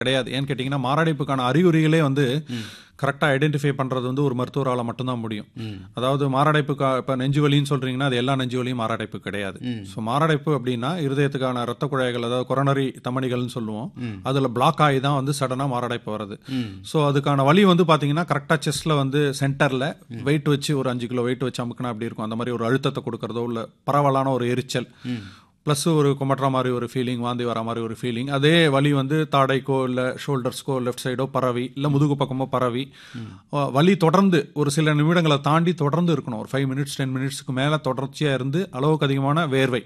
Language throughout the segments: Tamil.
கிடையாது ஏன்னு கேட்டிங்கன்னா மாரடைப்புக்கான அறிகுறிகளே வந்து கரெக்டாக ஐடென்டிஃபை பண்ணுறது வந்து ஒரு மருத்துவரால் மட்டும்தான் முடியும் அதாவது மாரடைப்பு இப்போ நெஞ்சு வலின்னு சொல்கிறீங்கன்னா அது எல்லா நெஞ்சு வலியும் மாரடைப்பு கிடையாது ஸோ மாரடைப்பு அப்படின்னா இருதயத்துக்கான ரத்த குழாய்கள் அதாவது கொரோனரி தமனிகள்னு சொல்லுவோம் அதில் பிளாக் ஆகி தான் வந்து சடனாக மாரடைப்பு வருது ஸோ அதுக்கான வலி வந்து பார்த்தீங்கன்னா கரெக்டாக செஸ்ட்டில் வந்து சென்டரில் வெயிட் வச்சு ஒரு அஞ்சு கிலோ வெயிட் வச்சு அமுக்குனா அப்படி இருக்கும் அந்த மாதிரி ஒரு அழுத்தத்தை கொடுக்கறதோ இல்லை பரவலான ஒரு எரிச்சல் ப்ளஸ் ஒரு குமட்டுற மாதிரி ஒரு ஃபீலிங் வாந்தி வர மாதிரி ஒரு ஃபீலிங் அதே வலி வந்து தாடைக்கோ இல்லை ஷோல்டர்ஸ்க்கோ லெஃப்ட் சைடோ பரவி இல்லை முதுகு பக்கமோ பரவி அஹ் வலி தொடர்ந்து ஒரு சில நிமிடங்களை தாண்டி தொடர்ந்து இருக்கணும் ஒரு ஃபைவ் மினிட்ஸ் டென் மினிட்ஸ்க்கு மேலே தொடர்ச்சியாக இருந்து அளவுக்கு அதிகமான வேர்வை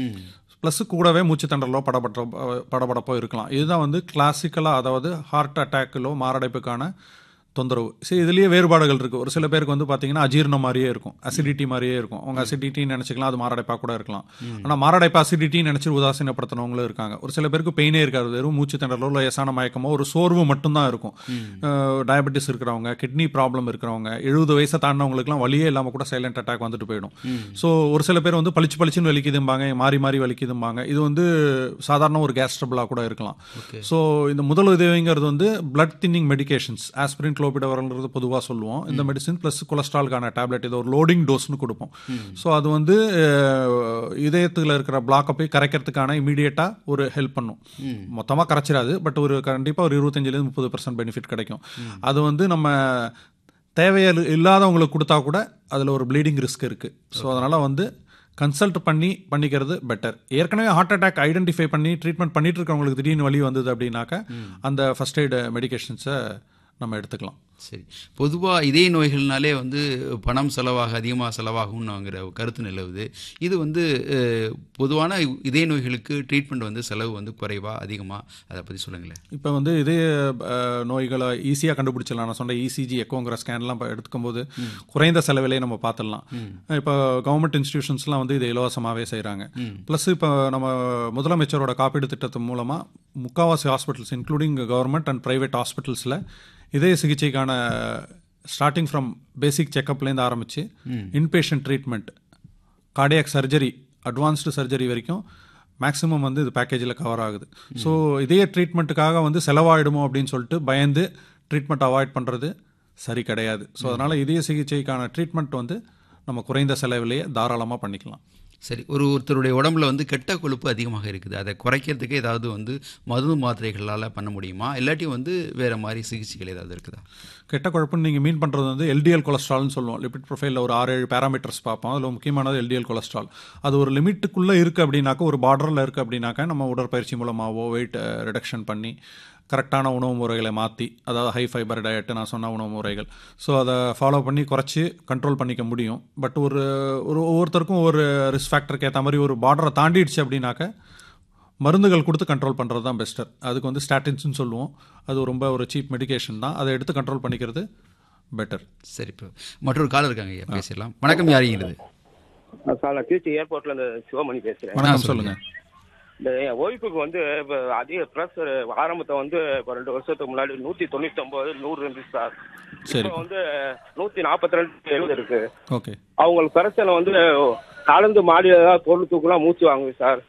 ப்ளஸ் கூடவே மூச்சு தண்டலோ படபட படபடப்போ இருக்கலாம் இதுதான் வந்து கிளாசிக்கலாக அதாவது ஹார்ட் அட்டாக்கிலோ மாரடைப்புக்கான தொந்தரவு சரி இதுலேயே வேறுபாடுகள் இருக்குது ஒரு சில பேருக்கு வந்து பார்த்தீங்கன்னா அஜீர்ணம் மாதிரியே இருக்கும் அசிடிட்டி மாதிரியே இருக்கும் அவங்க அசிடிட்டின்னு நினச்சிக்கலாம் அது மாரடைப்பாக கூட இருக்கலாம் ஆனால் மாரடைப்பு அசிடிட்டின்னு நினச்சி உதாசீனப்படுத்தினவங்களும் இருக்காங்க ஒரு சில பேருக்கு பெயினே இருக்காது வெறும் மூச்சு திணறலோ லேசான மயக்கமோ ஒரு சோர்வு மட்டும்தான் இருக்கும் டயபெட்டிஸ் இருக்கிறவங்க கிட்னி ப்ராப்ளம் இருக்கிறவங்க எழுபது வயசை தாண்டினவங்களுக்குலாம் வழியே இல்லாமல் கூட சைலண்ட் அட்டாக் வந்துட்டு போயிடும் ஸோ ஒரு சில பேர் வந்து பளிச்சு பளிச்சுன்னு வலிக்குதும்பாங்க மாறி மாறி வலிக்குதும்பாங்க இது வந்து சாதாரண ஒரு கேஸ் ட்ரபிளாக கூட இருக்கலாம் ஸோ இந்த முதல் உதவிங்கிறது வந்து பிளட் தின்னிங் மெடிகேஷன்ஸ் ஆஸ்பிரின் குளோபிடவரல்ன்றது பொதுவாக சொல்லுவோம் இந்த மெடிசின் ப்ளஸ் கொலஸ்ட்ரால்கான டேப்லெட் இது ஒரு லோடிங் டோஸ்னு கொடுப்போம் ஸோ அது வந்து அஹ், இதயத்துல இருக்கிற பிளாக்கை போய் கரைக்கிறதுக்கான இமீடியட்டாக ஒரு ஹெல்ப் பண்ணும் மொத்தமாக கரைச்சிடாது பட் ஒரு கண்டிப்பாக ஒரு இருபத்தஞ்சிலேருந்து முப்பது பர்சன்ட் பெனிஃபிட் கிடைக்கும் அது வந்து நம்ம தேவையில் இல்லாதவங்களுக்கு கொடுத்தா கூட அதில் ஒரு ப்ளீடிங் ரிஸ்க் இருக்குது ஸோ அதனால் வந்து கன்சல்ட் பண்ணி பண்ணிக்கிறது பெட்டர் ஏற்கனவே ஹார்ட் அட்டாக் ஐடென்டிஃபை பண்ணி ட்ரீட்மெண்ட் பண்ணிட்டு இருக்கவங்களுக்கு திடீர்னு வலி வந்தது அப்படின்னாக்க அந்த ஃபர்ஸ்ட் எய்டு மெடிகேஷன்ஸை நம்ம எடுத்துக்கலாம் சரி பொதுவாக இதய நோய்கள்னாலே வந்து பணம் செலவாக அதிகமாக செலவாகும்னுங்கிற கருத்து நிலவுது இது வந்து அஹ், பொதுவான இதய நோய்களுக்கு ட்ரீட்மெண்ட் வந்து செலவு வந்து குறைவா அதிகமாக அதை பற்றி சொல்லுங்களேன் இப்போ வந்து இதே அஹ், நோய்களை ஈஸியாக கண்டுபிடிச்சிடலாம் நான் சொன்ன இசிஜி எக்கோங்கிற ஸ்கேன்லாம் இப்போ எடுக்கும்போது குறைந்த செலவிலே நம்ம பார்த்துடலாம் இப்போ கவர்மெண்ட் இன்ஸ்டிடியூஷன்ஸ்லாம் வந்து இதை இலவசமாகவே செய்கிறாங்க ப்ளஸ் இப்போ நம்ம முதலமைச்சரோட காப்பீடு திட்டத்து மூலமாக முக்காவாசி hospitals including government and private ஹாஸ்பிட்டல்ஸில் இதய சிகிச்சைக்கான ஸ்டார்டிங் ஃப்ரம் பேசிக் செக்கப்லேருந்து ஆரம்பித்து inpatient treatment cardiac surgery advanced surgery வரைக்கும் மேக்ஸிமம் வந்து இது பேக்கேஜில் கவர் ஆகுது ஸோ இதய ட்ரீட்மெண்ட்டுக்காக வந்து செலவாயிடுமோ அப்படின்னு சொல்லிட்டு பயந்து ட்ரீட்மெண்ட் அவாய்ட் பண்ணுறது சரி கிடையாது ஸோ அதனால் இதய சிகிச்சைக்கான ட்ரீட்மெண்ட் வந்து நம்ம குறைந்த செலவிலேயே தாராளமாக பண்ணிக்கலாம் சரி ஒரு ஒருத்தருடைய உடம்புல வந்து கெட்ட கொழுப்பு அதிகமாக இருக்குது அதை குறைக்கிறதுக்கு ஏதாவது வந்து மருந்து மாத்திரைகளால் பண்ண முடியுமா இல்லாட்டி வந்து வேற மாதிரி சிகிச்சைகள் ஏதாவது இருக்குதா கெட்ட குழப்பம்னு நீங்கள் மீன் பண்ணுறது வந்து எல்டிஎல் கொலஸ்ட்ரால்னு சொல்லுவோம் லிபிட் ப்ரொஃபைலில் ஒரு ஆறு ஏழு பேராமீட்டர்ஸ் பார்ப்போம் அதில் முக்கியமானது எல்டிஎல் கொலஸ்ட்ரால் அது ஒரு லிமிட்டுக்குள்ளே இருக்குது அப்படின்னாக்கா ஒரு பார்டரில் இருக்குது அப்படின்னாக்கா நம்ம உடற்பயிற்சி மூலமாகவோ வெயிட் ரிடக்ஷன் பண்ணி கரெக்டான உணவு முறைகளை மாற்றி அதாவது ஹை ஃபைபர் டயட்டு நான் சொன்ன உணவு முறைகள் ஸோ அதை ஃபாலோ பண்ணி குறைச்சி கண்ட்ரோல் பண்ணிக்க முடியும் பட் ஒரு ஒரு ஒவ்வொருத்தருக்கும் ஒரு ரிஸ்க் ஃபேக்டருக்கு ஏற்ற மாதிரி ஒரு பார்டரை தாண்டிடுச்சு அப்படின்னாக்க மருந்துகள் கொடுத்து கண்ட்ரோல் பண்ணுறது தான் பெஸ்டர் அதுக்கு வந்து ஸ்டாட்டின்ஸ்னு சொல்லுவோம் அது ரொம்ப ஒரு சீப் மெடிகேஷன் தான் அதை எடுத்து கண்ட்ரோல் பண்ணிக்கிறது பெட்டர் சரி இப்போ மற்றொரு காலம் இருக்காங்க ஐயா பேசிடலாம் வணக்கம் யாருங்கிறது சார் நான் திருச்சி ஏர்போர்ட்ல இந்த சிவமணி பேசுறேன் வணக்கம் சொல்லுங்க இந்த என் ஒய்ஃபுக்கு வந்து இப்போ அதிக ப்ரெஷர் ஆரம்பத்தை வந்து இப்போ ரெண்டு வருஷத்துக்கு முன்னாடி நூத்தி தொண்ணூத்தி ஒன்பது நூறு இருந்துச்சு சார் சரி இப்போ வந்து நூத்தி நாற்பத்தி ரெண்டு எழுபது இருக்கு ஓகே அவங்களுக்கு பிரச்சனை வந்து கலந்து மாடியில தான் பொருள் தூக்கலாம் மூச்சு வாங்குது சார்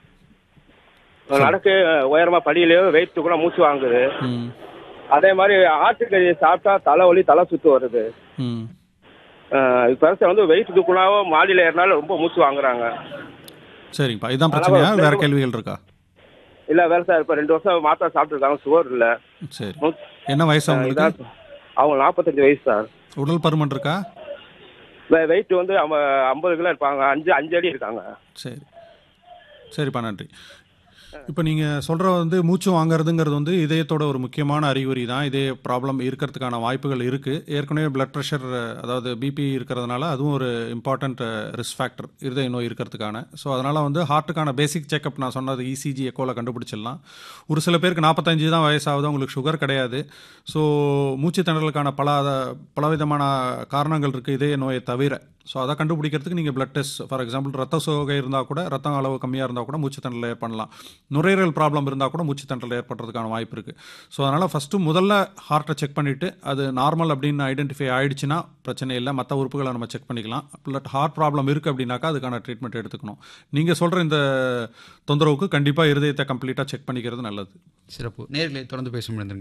நடக்க உயரமா படியிலேயோ வெயிட் தூக்கலாம் மூச்சு வாங்குது ம் அதே மாதிரி ஆட்டுக்கறி சாப்பிட்டா தலைவலி தலை சுத்து வருது ம் அஹ் பிரச்சனை வந்து வெயிட் தூக்கலாவோ மாடியில ஏறினாலும் ரொம்ப மூச்சு வாங்குறாங்க சரிங்கப்பா இதுதான் பிரச்சனையா வேற கேள்விகள் இருக்கா இல்ல வேற சார் இப்ப ரெண்டு வருஷம் மாத்திரை சாப்பிட்டுருக்காங்க சுகர் இல்ல சரி நூத்- என்ன வயசு அவங்களுக்கு இதான் அவங்க நாற்பத்தஞ்சு வயசு சார் உடல் பருமன் இருக்கா வெயிட் வந்து அவங்க ஐம்பது கிலோ இருப்பாங்க அஞ்சு அஞ்சு அடி இருக்காங்க சரி சரிப்பா நன்றி இப்போ நீங்கள் சொல்கிற வந்து மூச்சு வாங்குறதுங்கிறது வந்து இதயத்தோட ஒரு முக்கியமான அறிகுறி தான் இதே ப்ராப்ளம் இருக்கிறதுக்கான வாய்ப்புகள் இருக்குது ஏற்கனவே பிளட் ப்ரெஷர் அதாவது பிபி இருக்கிறதுனால அதுவும் ஒரு இம்பார்ட்டண்ட் ரிஸ்க் ஃபேக்டர் இருதய நோய் இருக்கிறதுக்கான ஸோ அதனால் வந்து ஹார்ட்டுக்கான பேசிக் செக்கப் நான் சொன்னது இசிஜி எக்கோவில் கண்டுபிடிச்சிடலாம் ஒரு சில பேருக்கு நாற்பத்தஞ்சு தான் வயசாகுது அவங்களுக்கு சுகர் கிடையாது ஸோ மூச்சு திணறலுக்கான பல பலவிதமான காரணங்கள் இருக்குது இதய நோயை தவிர ஸோ அதை கண்டுபிடிக்கிறதுக்கு நீங்கள் பிளட் டெஸ்ட் ஃபார் எக்ஸாம்பிள் ரத்த சோகை இருந்தால் கூட ரத்தம் அளவு கம்மியாக இருந்தால் கூட மூச்சு திணறல பண்ணலாம் நுரையீரல் ப்ராப்ளம் இருந்தால் கூட மூச்சு திணறல் ஏற்படுறதுக்கான வாய்ப்பு இருக்குது ஸோ அதனால் ஃபஸ்ட்டு முதல்ல ஹார்ட்டை செக் பண்ணிவிட்டு அது நார்மல் அப்படின்னு ஐடென்டிஃபை ஆயிடுச்சுன்னா பிரச்சனை இல்லை மற்ற உறுப்புகளை நம்ம செக் பண்ணிக்கலாம் பட் ஹார்ட் ப்ராப்ளம் இருக்குது அப்படின்னாக்கா அதுக்கான ட்ரீட்மெண்ட் எடுத்துக்கணும் நீங்கள் சொல்கிற இந்த தொந்தரவுக்கு கண்டிப்பாக இருதயத்தை கம்ப்ளீட்டாக செக் பண்ணிக்கிறது நல்லது சிறப்பு நேர்களை தொடர்ந்து பேச முடியும்